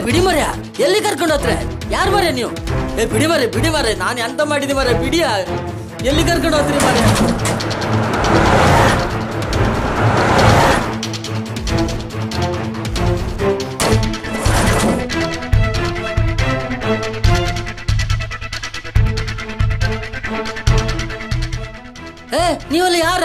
ಬಿಡಿ ಮರ್ಯ ಎಲ್ಲಿ ಕರ್ಕೊಂಡು ಹೋಗ್ರೆ ಯಾರು ಮರ್ಯ ನೀವು ಏ ಬಿಡಿ ಮರೆ ಬಿಡಿ ಮರೆ ನಾನು ಎಂತ ಮಾಡಿದಿ ಮರೆ ಬಿಡಿಯ ಎಲ್ಲಿ ಕರ್ಕೊಂಡು ಹೋಗ್ತೀರಿ ಮರ್ಯ ಏ ನೀವಲ್ಲಿ ಯಾರ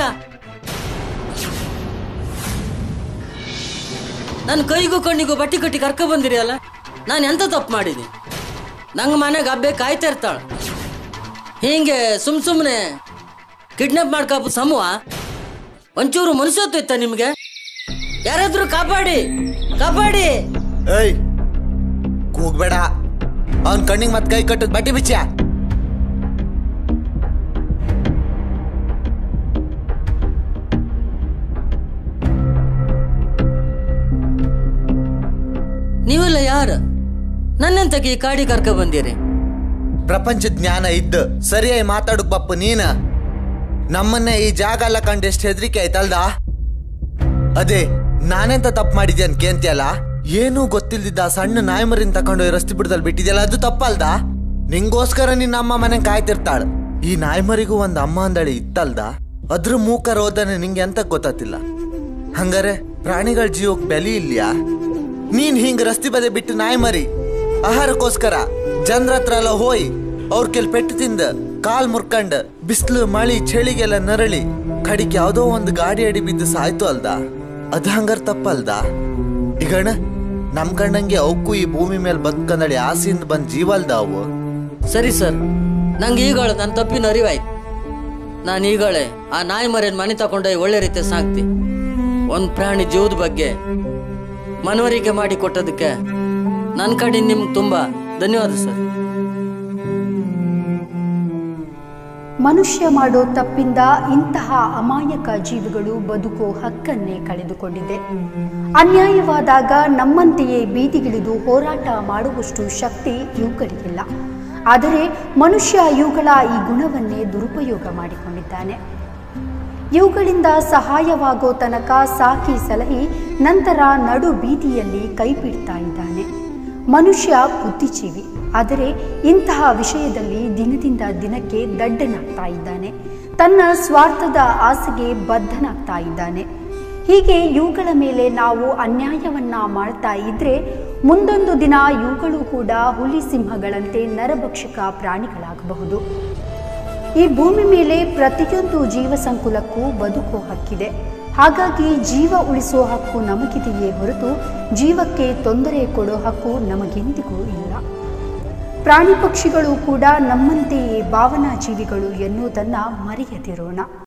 ನನ್ನ ಕೈಗೂ ಕಣ್ಣಿಗೂ ಬಟ್ಟಿ ಕಟ್ಟಿ ಕರ್ಕ ಬಂದಿರಿ ಅಲ್ಲ ನಾನು ಎಂತ ತಪ್ಪು ಮಾಡಿದೆ ನಂಗೆ ಮನೆಗೆ ಹಬ್ಬೆ ಕಾಯ್ತಾ ಇರ್ತಾಳ ಹಿಂಗೆ ಸುಮ್ ಸುಮ್ಮನೆ ಕಿಡ್ನಾಪ್ ಮಾಡ್ಕಾಪ ಸಮೂಹ ಒಂಚೂರು ಮನಸ್ಸೊತ್ತು ಇತ್ತ ನಿಮ್ಗೆ ಯಾರಾದ್ರೂ ಕಾಪಾಡಿ ಕಾಪಾಡಿ ಏಯ್ ಕೂಗ್ಬೇಡ ಅವನ್ ಕಣ್ಣಿಗೆ ಮತ್ ಕೈ ಕಟ್ಟದ್ ಬಟ್ಟಿ ಬಿಚ್ಚ ನೀವೆಲ್ಲ ಯಾರು ನನ್ನಂತಕ್ಕೆ ಈ ಕಾಡಿ ಕರ್ಕ ಬಂದಿರಿ ಪ್ರಪಂಚ ಜ್ಞಾನ ಇದ್ದು ಸರಿಯಾಗಿ ಮಾತಾಡುಕ್ ಬಪ್ಪ ನೀನ ನಮ್ಮನ್ನೇ ಈ ಜಾಗ ಎಲ್ಲ ಕಂಡು ಎಷ್ಟು ಹೆದರಿಕೆ ಆಯ್ತಲ್ದ ಅದೇ ನಾನೆಂತ ತಪ್ಪು ಮಾಡಿದ್ದೆ ಅಂತ ಕೇಂತಿಯಲ್ಲ ಏನೂ ಗೊತ್ತಿಲ್ದಿದ್ದ ಆ ಸಣ್ಣ ನಾಯ್ಮರಿನ್ ತಕೊಂಡು ರಸ್ತೆ ಬಿಡದಲ್ಲಿ ಬಿಟ್ಟಿದ್ಯಲ್ಲ ಅದು ತಪ್ಪಲ್ದ ನಿಂಗೋಸ್ಕರ ನಿನ್ನ ಅಮ್ಮ ಮನೆ ಕಾಯ್ತಿರ್ತಾಳ ಈ ನಾಯ್ಮರಿಗೂ ಒಂದ್ ಅಮ್ಮ ಅಂದಳಿ ಇತ್ತಲ್ದ ಅದ್ರ ಮೂಕ ರೋದನೆ ನಿಂಗೆ ಎಂತ ಗೊತ್ತಾತಿಲ್ಲ ಹಂಗಾರೆ ಪ್ರಾಣಿಗಳ ಜೀವಕ್ ಬೆಲಿ ಇಲ್ಯಾ ನೀನ್ ಹಿಂಗ್ ರಸ್ತೆ ಬದಿ ಬಿಟ್ಟು ನಾಯಿ ಮರಿ ಆಹಾರಕ್ಕೋಸ್ಕರ ಜನರ ಹತ್ರ ಎಲ್ಲ ಹೋಯ್ ಅವ್ರ ಕೆಲ್ ಪೆಟ್ಟು ತಿಂದ ಕಾಲ್ ಮುರ್ಕಂಡ್ ಬಿಸ್ಲು ಮಳಿ ಚಳಿಗೆಲ್ಲ ನರಳಿ ಕಡಿಕ್ ಯಾವ್ದೋ ಒಂದು ಗಾಡಿ ಅಡಿ ಬಿದ್ದು ಸಾಯ್ತು ಅಲ್ದ ಅದ್ ಹಂಗಾರ ತಪ್ಪಲ್ದ ಈಗಣ ನಮ್ ಕಣ್ಣಂಗೆ ಅವಕ್ಕೂ ಈ ಭೂಮಿ ಮೇಲೆ ಬದುಕಂದಳಿ ಆಸೆಯಿಂದ ಬಂದ್ ಜೀವ ಅಲ್ದ ಅವು ಸರಿ ಸರ್ ನಂಗೆ ಈಗಾಳು ನನ್ನ ತಪ್ಪಿನ ಅರಿವಾಯ್ತು ನಾನು ಈಗಾಳೆ ಆ ನಾಯಿ ಮರಿಯನ್ ಮನೆ ತಗೊಂಡೋಗಿ ಒಳ್ಳೆ ರೀತಿ ಸಾಕ್ತಿ ಒಂದ್ ಪ್ರಾಣಿ ಜೀವದ ಬಗ್ಗೆ ಮನವರಿಕೆ ಮಾಡಿ ಕೊಟ್ಟದಕ್ಕೆ ನನ್ನ ಕಡೆ ನಿಮ್ಗೆ ತುಂಬಾ ಧನ್ಯವಾದ ಸರ್ ಮನುಷ್ಯ ಮಾಡೋ ತಪ್ಪಿಂದ ಇಂತಹ ಅಮಾಯಕ ಜೀವಿಗಳು ಬದುಕೋ ಹಕ್ಕನ್ನೇ ಕಳೆದುಕೊಂಡಿದೆ ಅನ್ಯಾಯವಾದಾಗ ನಮ್ಮಂತೆಯೇ ಬೀದಿಗಿಳಿದು ಹೋರಾಟ ಮಾಡುವಷ್ಟು ಶಕ್ತಿ ಇವುಗಳಿಗಿಲ್ಲ ಆದರೆ ಮನುಷ್ಯ ಇವುಗಳ ಈ ಗುಣವನ್ನೇ ದುರುಪಯೋಗ ಮಾಡಿಕೊಂಡಿದ್ದಾನೆ ಇವುಗಳಿಂದ ಸಹಾಯವಾಗೋ ತನಕ ಸಾಕಿ ಸಲಹಿ ನಂತರ ನಡು ಬೀದಿಯಲ್ಲಿ ಕೈ ಬಿಡ್ತಾ ಇದ್ದಾನೆ ಮನುಷ್ಯ ಬುದ್ಧಿಜೀವಿ ಆದರೆ ಇಂತಹ ವಿಷಯದಲ್ಲಿ ದಿನದಿಂದ ದಿನಕ್ಕೆ ದಡ್ಡನಾಗ್ತಾ ಇದ್ದಾನೆ ತನ್ನ ಸ್ವಾರ್ಥದ ಆಸೆಗೆ ಬದ್ಧನಾಗ್ತಾ ಇದ್ದಾನೆ ಹೀಗೆ ಇವುಗಳ ಮೇಲೆ ನಾವು ಅನ್ಯಾಯವನ್ನ ಮಾಡ್ತಾ ಇದ್ರೆ ಮುಂದೊಂದು ದಿನ ಇವುಗಳು ಕೂಡ ಹುಲಿ ಸಿಂಹಗಳಂತೆ ನರಭಕ್ಷಕ ಪ್ರಾಣಿಗಳಾಗಬಹುದು ಈ ಭೂಮಿ ಮೇಲೆ ಪ್ರತಿಯೊಂದು ಜೀವ ಸಂಕುಲಕ್ಕೂ ಬದುಕೋ ಹಕ್ಕಿದೆ ಹಾಗಾಗಿ ಜೀವ ಉಳಿಸೋ ಹಕ್ಕು ನಮಗಿದೆಯೇ ಹೊರತು ಜೀವಕ್ಕೆ ತೊಂದರೆ ಕೊಡೋ ಹಕ್ಕು ನಮಗೆಂದಿಗೂ ಇಲ್ಲ ಪ್ರಾಣಿ ಪಕ್ಷಿಗಳು ಕೂಡ ನಮ್ಮಂತೆಯೇ ಭಾವನಾ ಜೀವಿಗಳು ಎನ್ನುವುದನ್ನು ಮರೆಯದಿರೋಣ